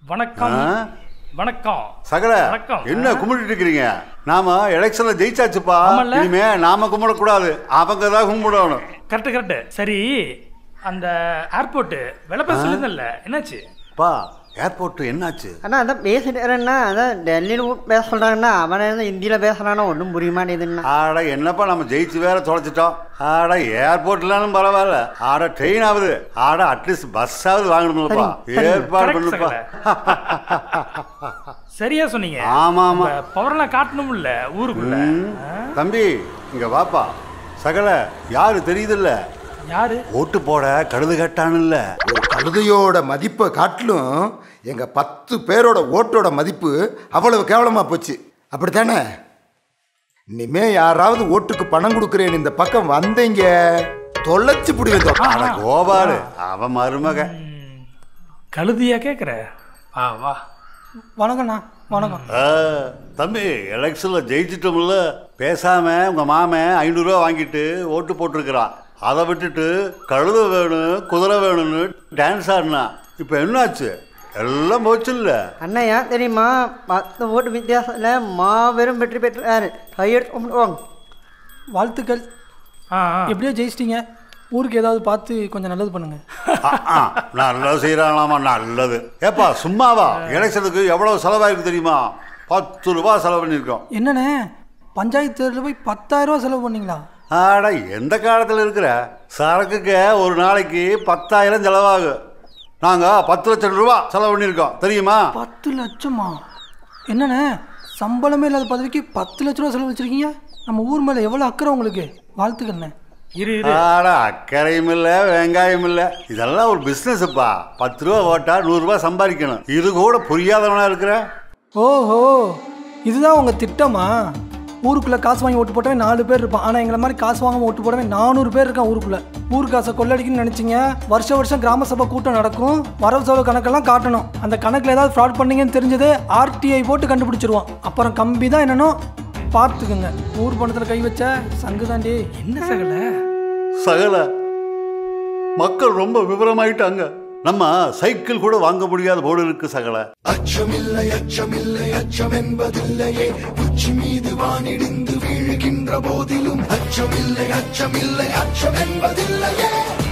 வணக்கம் ஆ? வணக்கம் சகல வணக்கம். என்ன கும்பிட்டு இருக்கிறீங்க நாம எலெக்ஷன்ல ஜெயிச்சாச்சுப்பா ஆமால்ல? இனிமே நாம கும்பிடக்கூடாது அவங்க தான் கும்பிடணும் கரெக்ட் கரெக்ட் சரி அந்த ஏர்போர்ட் விளப்ப சொல்லியிருந்தல்ல என்னாச்சு பா ஏர்போர்ட் என்னாச்சு அண்ணா அதான் பேசிட்டு அதான் டெல்லியில் பேச சொல்கிறாங்கண்ணா அவனை வந்து ஹிந்தியில் பேசுகிறானா ஒன்றும் புரிய மாட்டேதுண்ணா ஆட என்னப்பா நம்ம ஜெயிச்சு வேற தொலைச்சிட்டோம் ஆட ஏர்போர்ட்லாம் பரவாயில்ல ஆட ட்ரெயின் ஆகுது ஆட அட்லீஸ்ட் பஸ்ஸாவது வாங்கணும்லப்பா சரி, சரி. ஏற்பாடு Correct, பண்ணுப்பா சரியா சொன்னீங்க ஆமா ஆமா பவர்லாம் காட்டணும்ல ஊருக்குள்ள ம். தம்பி இங்க வாப்பா சகல யாரு தெரியுதுல்ல யாரு ஓட்டு போட கழுது கட்டானுல்ல ஒரு கழுதையோட மதிப்பை காட்டிலும் எங்க பத்து பேரோட ஓட்டோட மதிப்பு அவ்வளவு கேவலமா போச்சு அப்படித்தானே இனிமே யாராவது ஓட்டுக்கு பணம் கொடுக்குறேன்னு இந்த பக்கம் வந்தீங்க தொலைச்சு பிடிவேன் அட கோபாலு அவன் மருமக கழுதியா கேக்குற வா வா வணக்கண்ணா வணக்கம் ஆ, தம்பி எலெக்ஷன்ல ஜெயிச்சிட்டோம்ல பேசாம உங்க மாமன் ஐநூறுரூவா வாங்கிட்டு ஓட்டு போட்டிருக்கிறான் அதை விட்டுட்டு கழுத வேணும் குதிரை வேணும்னு டான்ஸ் ஆடினா இப்போ என்னாச்சு எல்லாம் போச்சு இல்ல அண்ணா ஏன் தெரியுமா பத்து ஓட்டு வித்தியாசத்தில் மாபெரும் வெற்றி பெற்றாரு கையெடுத்து கும்பிடுவாங்க வாழ்த்துக்கள் ஆ ஆ. எப்படியோ ஜெயிச்சிட்டீங்க ஊருக்கு ஏதாவது பார்த்து கொஞ்சம் நல்லது பண்ணுங்க ஆ, ஆ, நல்லது செய்யறாங்களாமா நல்லது ஏப்பா சும்மாவா எலெக்ஷனுக்கு எவ்வளவு செலவாயிருக்கு தெரியுமா பத்து ரூபா செலவு பண்ணியிருக்கோம் என்னண்ணே பஞ்சாயத்து தேர்தலில் போய் பத்தாயிரம் ரூபா செலவு பண்ணீங்களா ஆட எந்த காலத்தில் இருக்கிற சரக்குக்கு ஒரு நாளைக்கு பத்தாயிரம் செலவாகும் நாங்கள் பத்து லட்சம் ரூபா செலவு பண்ணியிருக்கோம் தெரியுமா பத்து லட்சமா என்னண்ணே சம்பளமே இல்லாத பதவிக்கு பத்து லட்ச ரூபா செலவு வச்சிருக்கீங்க நம்ம ஊர் மேலே எவ்வளோ அக்கறை உங்களுக்கு வாழ்த்துக்கண்ணே இரு இரு ஆட அக்கறையும் இல்லை வெங்காயம் இல்லை இதெல்லாம் ஒரு பிஸ்னஸ்ப்பா பத்து ரூபா ஓட்டா நூறுரூவா சம்பாதிக்கணும் இது கூட புரியாதவனா இருக்கிற ஓஹோ இதுதான் உங்கள் திட்டமா ஊருக்குள்ளே காசு வாங்கி ஓட்டு போட்டவன் நாலு பேர் இருப்பான் ஆனால் எங்களை மாதிரி காசு வாங்காம ஓட்டு போட்டவன் நானூறு பேர் இருக்கான் ஊருக்குள்ளே ஊர் காசை கொள்ளடிக்கணும்னு நினச்சிங்க வருஷ வருஷம் கிராம சபை கூட்டம் நடக்கும் வரவு செலவு கணக்கெல்லாம் காட்டணும் அந்த கணக்கில் ஏதாவது ஃப்ராட் பண்ணீங்கன்னு தெரிஞ்சது ஆர்டிஐ போட்டு கண்டுபிடிச்சிருவோம் அப்புறம் கம்பி தான் என்னன்னோ பார்த்துக்குங்க ஊர் பணத்தில் கை வச்ச சங்கு தாண்டி என்ன சகல சகல மக்கள் ரொம்ப விவரமாயிட்டாங்க நம்ம சைக்கிள் கூட வாங்க முடியாத போர்டு இருக்கு சகல அச்சமில்லை அச்சமில்லை அச்சம் என்பதில்லையே உச்சி மீது வானிடிந்து வீழுகின்ற போதிலும் அச்சமில்லை அச்சமில்லை அச்சம் என்பதில்லையே